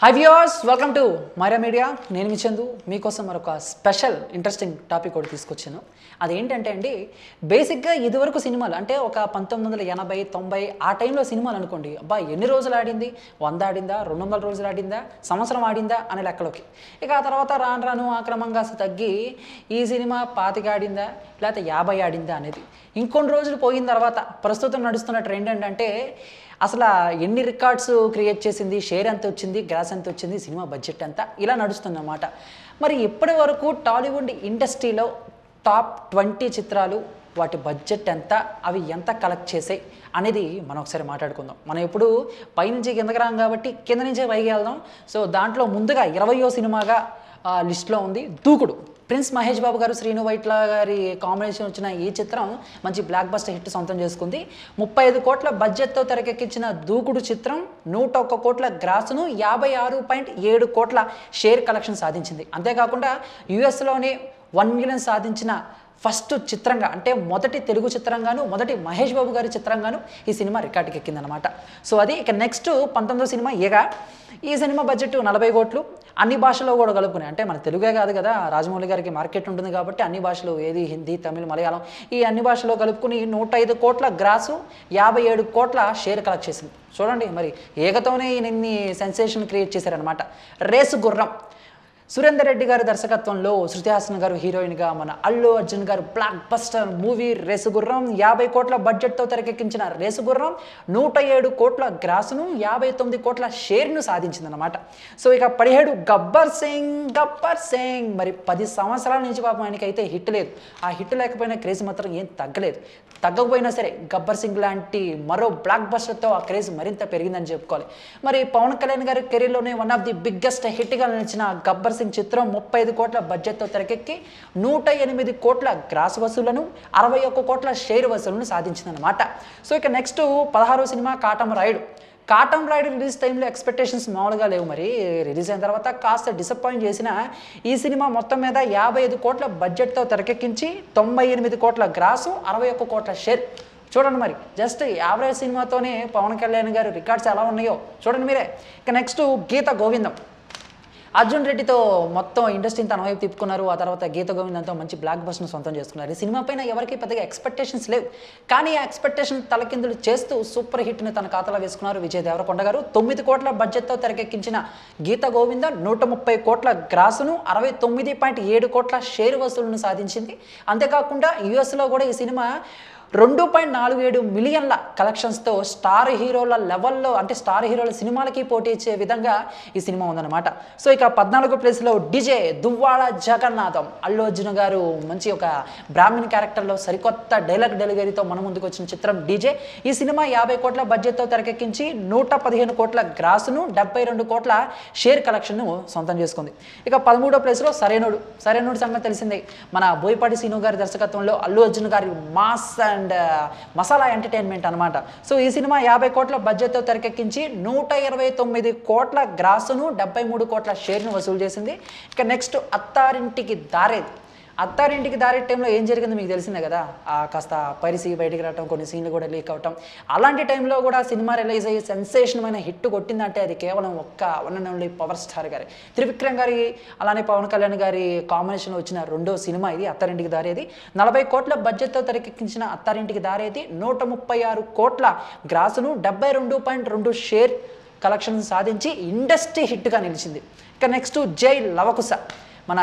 high viewers welcome to Myra Media నేను మీ చందు మీకోసం మరొక స్పెషల్ ఇంట్రెస్టింగ్ టాపిక్ ఒకటి తీసుకొచ్చాను అదేంటంటే అండి బేసిక్గా ఇదివరకు సినిమాలు అంటే ఒక పంతొమ్మిది వందల ఎనభై తొంభై ఆ టైంలో సినిమాలు అనుకోండి అబ్బా ఎన్ని రోజులు ఆడింది వంద ఆడిందా రెండు వందల రోజులు ఆడిందా సంవత్సరం ఆడిందా అనే లెక్కలోకి ఇక ఆ తర్వాత రాను రాను ఆక్రమంగా తగ్గి ఈ సినిమా పాతిక ఆడిందా లేకపోతే యాభై ఆడిందా అనేది ఇంకొన్ని రోజులు పోయిన తర్వాత ప్రస్తుతం నడుస్తున్న ట్రెండ్ ఏంటంటే అసలు ఎన్ని రికార్డ్స్ క్రియేట్ చేసింది షేర్ ఎంత వచ్చింది గ్రాస్ ఎంత వచ్చింది సినిమా బడ్జెట్ ఎంత ఇలా నడుస్తుందన్నమాట మరి ఇప్పటి వరకు టాలీవుడ్ ఇండస్ట్రీలో టాప్ ట్వంటీ చిత్రాలు వాటి బడ్జెట్ ఎంత అవి ఎంత కలెక్ట్ చేసాయి అనేది మనం ఒకసారి మాట్లాడుకుందాం మనం ఇప్పుడు పైనుంచి కిందకి రాం కాబట్టి కింద నుంచే పైకి వెళ్దాం సో దాంట్లో ముందుగా ఇరవయో సినిమాగా ఆ, లిస్ట్లో ఉంది దూకుడు ప్రిన్స్ మహేష్ బాబు గారు శ్రీను వైట్ల గారి కాంబినేషన్ వచ్చిన ఈ చిత్రం మంచి బ్లాక్ బస్టర్ హిట్ సొంతం చేసుకుంది ముప్పై ఐదు కోట్ల బడ్జెట్తో తెరకెక్కించిన దూకుడు చిత్రం నూట ఒక్క కోట్ల గ్రాసును యాభై ఆరు పాయింట్ ఏడు కోట్ల షేర్ కలెక్షన్ సాధించింది అంతేకాకుండా యుఎస్లోనే వన్ మిలియన్ సాధించిన ఫస్ట్ చిత్రంగా అంటే మొదటి తెలుగు చిత్రంగాను మొదటి మహేష్ బాబు గారి చిత్రంగాను ఈ సినిమా రికార్డుకి ఎక్కిందనమాట సో అది ఇక నెక్స్ట్ పంతొమ్మిదో సినిమా ఏగా ఈ సినిమా బడ్జెట్ నలభై కోట్లు అన్ని భాషల్లో కూడా కలుపుకుని అంటే మన తెలుగే కాదు కదా రాజమౌళి గారికి మార్కెట్ ఉంటుంది కాబట్టి అన్ని భాషలు ఏది హిందీ తమిళ్ మలయాళం ఈ అన్ని భాషల్లో కలుపుకుని నూట ఐదు కోట్ల గ్రాసు యాభై ఏడు కోట్ల షేర్ కలెక్ట్ చేసింది చూడండి మరి ఏకతోనే ఇన్ని సెన్సేషన్ క్రియేట్ చేశారనమాట రేసు గుర్రం సురేందర్ రెడ్డి గారి దర్శకత్వంలో శృతి హాసన్ గారు హీరోయిన్గా మన అల్లు అర్జున్ గారు బ్లాక్ బస్టర్ మూవీ రేసుగుర్రం యాభై కోట్ల బడ్జెట్తో తెరకెక్కించిన రేసుగుర్రం నూట ఏడు కోట్ల గ్రాసును యాభై తొమ్మిది కోట్ల షేర్ను సాధించిందనమాట సో ఇక పదిహేడు గబ్బర్ సింగ్ గబ్బర్ సింగ్ మరి పది సంవత్సరాల నుంచి పాపం ఆయనకైతే హిట్ లేదు ఆ హిట్ లేకపోయినా క్రేజ్ మాత్రం ఏం తగ్గలేదు తగ్గకపోయినా సరే గబ్బర్ సింగ్ లాంటి మరో బ్లాక్ బస్టర్తో ఆ క్రేజ్ మరింత పెరిగిందని చెప్పుకోవాలి మరి పవన్ కళ్యాణ్ గారి కెరీర్లోనే వన్ ఆఫ్ ది బిగ్గెస్ట్ హిట్గా నిలిచిన గబ్బర్ సింగ్ చిత్రం ముప్పై ఐదు కోట్ల బడ్జెట్తో తెరకెక్కి నూట ఎనిమిది కోట్ల గ్రాస్ వసూలను అరవై ఒక్క కోట్ల షేర్ వసూలను సాధించిందనమాట సో ఇక నెక్స్ట్ పదహారో సినిమా కాటం రాయుడు కాటం రాయుడు రిలీజ్ టైంలో ఎక్స్పెక్టేషన్స్ మామూలుగా లేవు మరి రిలీజ్ అయిన తర్వాత కాస్త డిసప్పాయింట్ చేసిన ఈ సినిమా మొత్తం మీద యాభై ఐదు కోట్ల బడ్జెట్తో తెరకెక్కించి తొంభై ఎనిమిది కోట్ల గ్రాసు అరవై ఒక్క కోట్ల షేర్ చూడండి మరి జస్ట్ యావరేజ్ సినిమాతోనే పవన్ కళ్యాణ్ గారు రికార్డ్స్ ఎలా ఉన్నాయో చూడండి మీరే ఇక నెక్స్ట్ గీత గోవిందం అర్జున్ రెడ్డితో మొత్తం ఇండస్ట్రీని తన వైపు తిప్పుకున్నారు ఆ తర్వాత గీత గోవిందంతో మంచి బ్లాక్ బస్ట్ను సొంతం చేసుకున్నారు ఈ సినిమా పైన ఎవరికి పెద్దగా ఎక్స్పెక్టేషన్స్ లేవు కానీ ఆ ఎక్స్పెక్టేషన్ తలకిందులు చేస్తూ సూపర్ హిట్ని తన ఖాతాలో వేసుకున్నారు విజయ్ దేవరకొండ గారు తొమ్మిది కోట్ల బడ్జెట్తో తెరకెక్కించిన గీత గోవింద నూట ముప్పై కోట్ల గ్రాసును అరవై తొమ్మిది పాయింట్ ఏడు కోట్ల షేర్ వసూలును సాధించింది అంతేకాకుండా యుఎస్లో కూడా ఈ సినిమా రెండు పాయింట్ నాలుగు ఏడు మిలియన్ల కలెక్షన్స్తో స్టార్ హీరోల లెవెల్లో అంటే స్టార్ హీరోల సినిమాలకి పోటీ ఇచ్చే విధంగా ఈ సినిమా ఉందన్నమాట సో ఇక పద్నాలుగో ప్లేస్లో డిజే దువ్వాడ జగన్నాథం అల్లు అర్జున్ గారు మంచి ఒక బ్రాహ్మణ్ క్యారెక్టర్లో సరికొత్త డైలాగ్ డెలివరీతో మన ముందుకు వచ్చిన చిత్రం డీజే ఈ సినిమా యాభై కోట్ల బడ్జెట్తో తెరకెక్కించి నూట పదిహేను కోట్ల గ్రాసును డెబ్బై రెండు కోట్ల షేర్ కలెక్షన్ను సొంతం చేసుకుంది ఇక పదమూడో ప్లేస్లో సరైనోడు సరైనోడు సంగతి తెలిసిందే మన బోయపాటి సీను గారి దర్శకత్వంలో అల్లు అర్జున్ గారి మాస్ అండ్ మసాలా ఎంటర్టైన్మెంట్ అనమాట సో ఈ సినిమా యాభై కోట్ల బడ్జెట్తో తెరకెక్కించి నూట ఇరవై తొమ్మిది కోట్ల గ్రాసును డెబ్బై మూడు కోట్ల షేర్ను వసూలు చేసింది ఇక నెక్స్ట్ అత్తారింటికి దారేది అత్తారింటికి దారే టైంలో ఏం జరిగిందో మీకు తెలిసిందే కదా ఆ కాస్త పరిసి బయటికి రావటం కొన్ని సీన్లు కూడా లీక్ అవటం అలాంటి టైంలో కూడా సినిమా రిలీజ్ అయ్యి సెన్సేషనమైన హిట్ కొట్టిందంటే అది కేవలం ఒక్క one and only power star గారి త్రివిక్రమ్ గారి అలానే పవన్ కళ్యాణ్ గారి కాంబినేషన్లో వచ్చిన రెండో సినిమా ఇది అత్తారింటికి దారేది నలభై కోట్ల బడ్జెట్తో తెరకెక్కించిన అత్తారింటికి దారేది నూట ముప్పై ఆరు కోట్ల గ్రాసును డెబ్బై రెండు పాయింట్ రెండు షేర్ కలెక్షన్ సాధించి ఇండస్ట్రీ హిట్గా నిలిచింది ఇక నెక్స్ట్ జై లవకుశ మన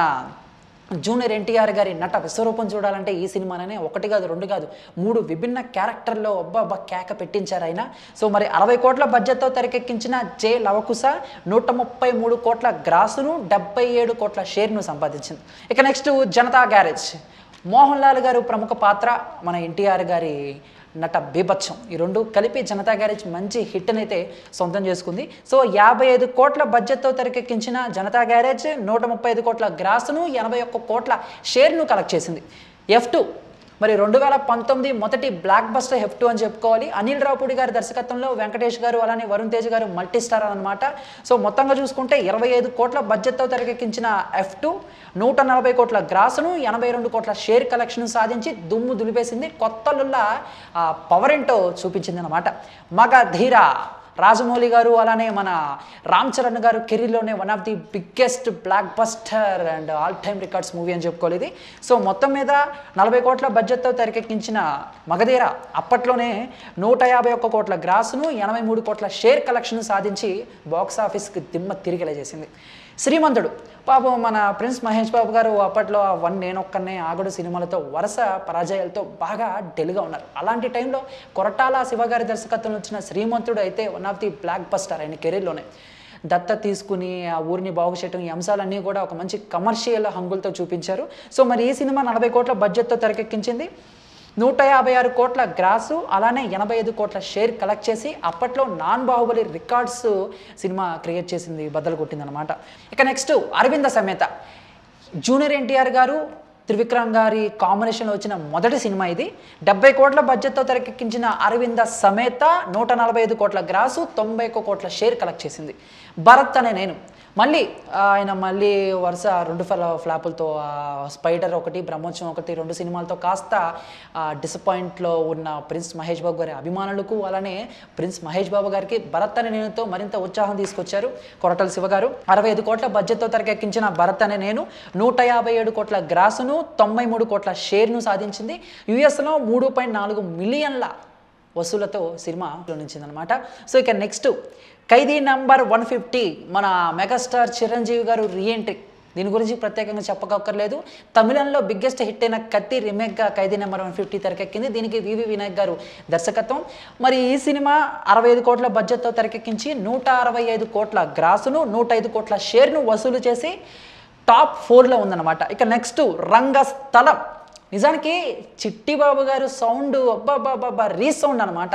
జూనియర్ ఎన్టీఆర్ గారి నట విశ్వరూపం చూడాలంటే ఈ సినిమానే ఒకటి కాదు రెండు కాదు మూడు విభిన్న క్యారెక్టర్లో ఒబ్బా ఒబ్బా కేక పెట్టించారు ఆయన సో మరి అరవై కోట్ల బడ్జెట్తో తెరకెక్కించిన జే లవకుశ నూట ముప్పై మూడు కోట్ల గ్రాసును డెబ్బై ఏడు కోట్ల షేర్ను సంపాదించింది ఇక నెక్స్ట్ జనతా గ్యారేజ్ మోహన్ లాల్ గారు ప్రముఖ పాత్ర మన ఎన్టీఆర్ గారి నట బీభత్సం ఈ రెండు కలిపి జనతా గ్యారేజ్ మంచి హిట్ని అయితే సొంతం చేసుకుంది సో యాభై ఐదు కోట్ల బడ్జెట్తో తెరకెక్కించిన జనతా గ్యారేజ్ నూట ముప్పై ఐదు కోట్ల గ్రాసును ఎనభై ఒక్క కోట్ల షేర్ను కలెక్ట్ చేసింది ఎఫ్ టూ మరి రెండు వేల పంతొమ్మిది మొదటి బ్లాక్ బస్టర్ ఎఫ్ టూ అని చెప్పుకోవాలి అనిల్ రావుపూడి గారి దర్శకత్వంలో వెంకటేష్ గారు అలానే వరుణ్ తేజ్ గారు మల్టీ స్టార్ అనమాట సో మొత్తంగా చూసుకుంటే ఇరవై ఐదు కోట్ల బడ్జెట్తో తెరకెక్కించిన ఎఫ్ టూ నూట నలభై కోట్ల గ్రాసును ఎనభై రెండు కోట్ల షేర్ కలెక్షన్ సాధించి దుమ్ము దులిపేసింది కొత్త లుల్ల పవర్ ఏంటో చూపించింది అనమాట మగ ధీర రాజమౌళి గారు అలానే మన రామ్ చరణ్ గారు కెరీర్లోనే one of the biggest blockbuster and all time records movie అని చెప్పుకోవాలి ఇది సో మొత్తం మీద నలభై కోట్ల బడ్జెట్తో తెరకెక్కించిన మగధీర అప్పట్లోనే నూట యాభై ఒక్క కోట్ల గ్రాసును ఎనభై మూడు కోట్ల షేర్ కలెక్షన్ సాధించి బాక్స్ ఆఫీస్కి దిమ్మ తిరిగేసేసింది శ్రీమంతుడు పాపం మన ప్రిన్స్ మహేష్ బాబు గారు అప్పట్లో ఆ వన్ నేనొక్కనే ఆగడు సినిమాలతో వరుస పరాజయాలతో బాగా డెలుగా ఉన్నారు అలాంటి టైంలో కొరటాల శివగారి దర్శకత్వంలో వచ్చిన శ్రీమంతుడు అయితే one of the blockbuster ఆయన కెరీర్లోనే దత్త తీసుకుని ఆ ఊరిని బాగు చేయడం ఈ అంశాలన్నీ కూడా ఒక మంచి కమర్షియల్ హంగులతో చూపించారు సో మరి ఈ సినిమా నలభై కోట్ల బడ్జెట్తో తెరకెక్కించింది నూట యాభై ఆరు కోట్ల గ్రాసు అలానే ఎనభై ఐదు కోట్ల షేర్ కలెక్ట్ చేసి అప్పట్లో నాన్ బాహుబలి రికార్డ్స్ సినిమా క్రియేట్ చేసింది బద్దలు కొట్టిందనమాట ఇక నెక్స్ట్ అరవింద సమేత జూనియర్ ఎన్టీఆర్ గారు త్రివిక్రమ్ గారి కాంబినేషన్లో వచ్చిన మొదటి సినిమా ఇది డెబ్బై కోట్ల బడ్జెట్తో తెరకెక్కించిన అరవింద సమేత నూట నలభై ఐదు కోట్ల గ్రాసు తొంభై ఒక్క కోట్ల షేర్ కలెక్ట్ చేసింది భరత్ అనే నేను మళ్ళీ ఆ, ఆయన మళ్ళీ వరుస రెండు ఫల ఫ్లాపులతో ఆ, స్పైడర్ ఒకటి బ్రహ్మోత్సవం ఒకటి రెండు సినిమాలతో కాస్త డిసప్పాయింట్లో ఉన్న ప్రిన్స్ మహేష్ బాబు గారి అభిమానులకు అలానే ప్రిన్స్ మహేష్ బాబు గారికి భరత్ అనే నేనుతో మరింత ఉత్సాహం తీసుకొచ్చారు కొరటల శివ గారు అరవై ఐదు కోట్ల బడ్జెట్తో తెరకెక్కించిన భరత్ అనే నేను నూట యాభై ఏడు కోట్ల గ్రాసును తొంభై మూడు కోట్ల షేర్ను సాధించింది యుఎస్లో మూడు పాయింట్ నాలుగు మిలియన్ల వసూలతో సినిమా నిలిచిందనమాట సో ఇక next Khaidi number one fifty మన మెగాస్టార్ చిరంజీవి గారు రీఎంట్రీ దీని గురించి ప్రత్యేకంగా చెప్పకక్కర్లేదు తమిళంలో బిగ్గెస్ట్ హిట్ అయిన కత్తి రిమేక్గా ఖైదీ నెంబర్ వన్ ఫిఫ్టీ తెరకెక్కింది దీనికి వివి వినాయక్ గారు దర్శకత్వం మరి ఈ సినిమా అరవై ఐదు కోట్ల బడ్జెట్తో తెరకెక్కించి నూట అరవై ఐదు కోట్ల గ్రాసును నూట ఐదు కోట్ల షేర్ను వసూలు చేసి టాప్ ఫోర్లో ఉందన్నమాట ఇక నెక్స్ట్ రంగస్థలం నిజానికి చిట్టి బాబు గారు సౌండ్ అబ్బాబ్బాబ్బా రీసౌండ్ అనమాట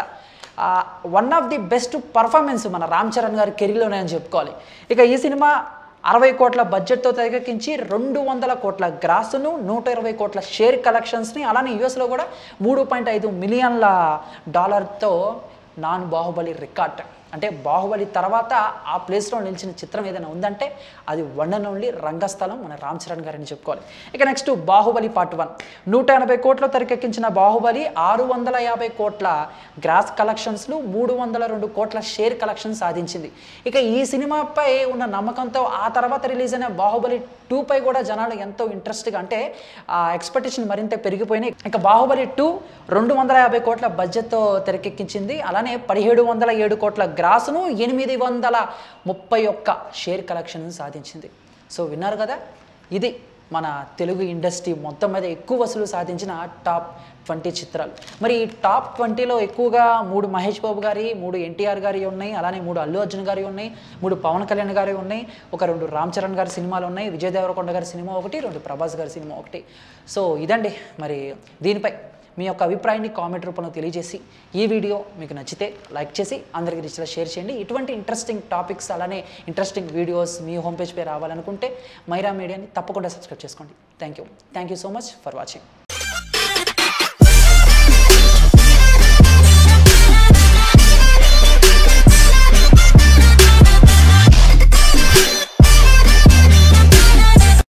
one of the best performance మన రామ్ చరణ్ గారి కెరీర్లోనే అని చెప్పుకోవాలి ఇక ఈ సినిమా అరవై కోట్ల బడ్జెట్తో తెరకెక్కించి రెండు వందల కోట్ల గ్రాసును నూట ఇరవై కోట్ల షేర్ కలెక్షన్స్ని అలానే యూఎస్లో కూడా మూడు పాయింట్ ఐదు మిలియన్ల డాలర్తో నాన్ బాహుబలి రికార్డ్ అంటే బాహుబలి తర్వాత ఆ ప్లేస్లో నిలిచిన చిత్రం ఏదైనా ఉందంటే అది వన్ అండ్ ఓన్లీ రంగస్థలం మన రామ్ చరణ్ గారిని చెప్పుకోవాలి ఇక నెక్స్ట్ బాహుబలి పార్ట్ వన్ నూట ఎనభై కోట్ల తెరకెక్కించిన బాహుబలి ఆరు వందల యాభై కోట్ల గ్రాస్ కలెక్షన్స్లు మూడు వందల రెండు కోట్ల షేర్ కలెక్షన్ సాధించింది ఇక ఈ సినిమాపై ఉన్న నమ్మకంతో ఆ తర్వాత రిలీజ్ అయిన బాహుబలి టూ పై కూడా జనాలు ఎంతో ఇంట్రెస్ట్గా అంటే ఆ ఎక్స్పెక్టేషన్ మరింత పెరిగిపోయినాయి ఇక బాహుబలి టూ రెండు వందల యాభై కోట్ల బడ్జెట్తో తెరకెక్కించింది అలానే పదిహేడు వందల ఏడు కోట్ల గ్రాసును ఎనిమిది వందల ముప్పై ఒక్క షేర్ కలెక్షన్ సాధించింది సో విన్నారు కదా ఇది మన తెలుగు ఇండస్ట్రీ మొత్తం మీద ఎక్కువ వసూలు సాధించిన టాప్ ట్వంటీ చిత్రాలు మరి ఈ టాప్ ట్వంటీలో ఎక్కువగా మూడు మహేష్ బాబు గారి మూడు ఎన్టీఆర్ గారి ఉన్నాయి అలానే మూడు అల్లు అర్జున్ గారి ఉన్నాయి మూడు పవన్ కళ్యాణ్ గారి ఉన్నాయి ఒక రెండు రామ్ చరణ్ గారి సినిమాలు ఉన్నాయి విజయ్ దేవరకొండ గారి సినిమా ఒకటి రెండు ప్రభాస్ గారి సినిమా ఒకటి సో ఇదండి మరి దీనిపై మీ యొక్క అభిప్రాయాన్ని కామెంట్ రూపంలో తెలియజేసి ఈ వీడియో మీకు నచ్చితే లైక్ చేసి అందరికీ రీచ్లో షేర్ చేయండి ఇటువంటి ఇంట్రెస్టింగ్ టాపిక్స్ అలానే ఇంట్రెస్టింగ్ వీడియోస్ మీ హోమ్ పేజ్ పై రావాలనుకుంటే మైరా మీడియాని తప్పకుండా సబ్స్క్రైబ్ చేసుకోండి thank you thank you so much for watching